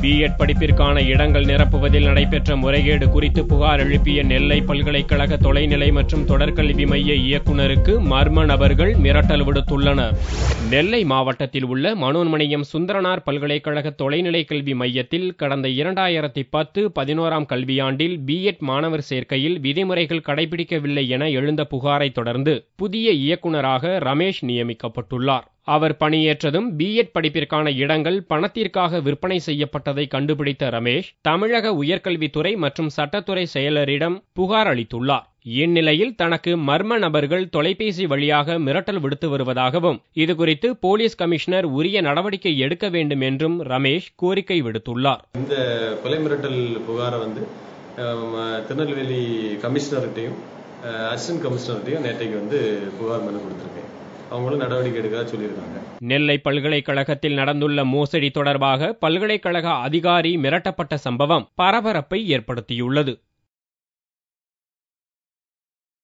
BEd படிப்பிற்கான இடங்கள் நிரப்புவதில் நடைபெற்ற முறைகேடு குறித்து புகார் எழுப்பிய நெல்லை பல்கலைக்கழக தொலைநிலை மற்றும் தொடர்கல்வி மைய இயக்குநருக்கு மர்ம நபர்கள் மிரட்டல் விடுத்துள்ளனர் நெல்லை மாவட்டத்தில் உள்ள மனோன்மணியம் சுந்தரனார் பல்கலைக்கழக தொலைநிலை கல்வி மையத்தில் கடந்த இரண்டாயிரத்தி பத்து பதினோராம் கல்வியாண்டில் பிஎட் மாணவர் சேர்க்கையில் விதிமுறைகள் கடைபிடிக்கவில்லை என எழுந்த புகாரை தொடர்ந்து புதிய இயக்குநராக ரமேஷ் நியமிக்கப்பட்டுள்ளார் அவர் பணியேற்றதும் பிஎட் படிப்பிற்கான இடங்கள் பணத்திற்காக விற்பனை செய்யப்பட்டதை கண்டுபிடித்த ரமேஷ் தமிழக உயர்கல்வித்துறை மற்றும் சட்டத்துறை செயலரிடம் புகார் அளித்துள்ளார் இந்நிலையில் தனக்கு மர்ம நபர்கள் தொலைபேசி வழியாக மிரட்டல் விடுத்து வருவதாகவும் இதுகுறித்து போலீஸ் கமிஷனர் உரிய நடவடிக்கை எடுக்க வேண்டும் என்றும் ரமேஷ் கோரிக்கை விடுத்துள்ளார் இந்த கொலை மிரட்டல் புகாரை வந்து அஹ், திருநெல்வேலி கமிஷனர்கிட்டையும் அசிஸ்டன்ட் கமிஷனர்கிட்டையும் நேற்றைக்கு வந்து புகார் மனு கொடுத்துருக்கேன் அவங்களும் நடவடிக்கை எடுக்கிறதா சொல்லியிருக்காங்க நெல்லை பல்கலைக்கழகத்தில் நடந்துள்ள மோசடி தொடர்பாக பல்கலைக்கழக அதிகாரி மிரட்டப்பட்ட சம்பவம் பரபரப்பை ஏற்படுத்தியுள்ளது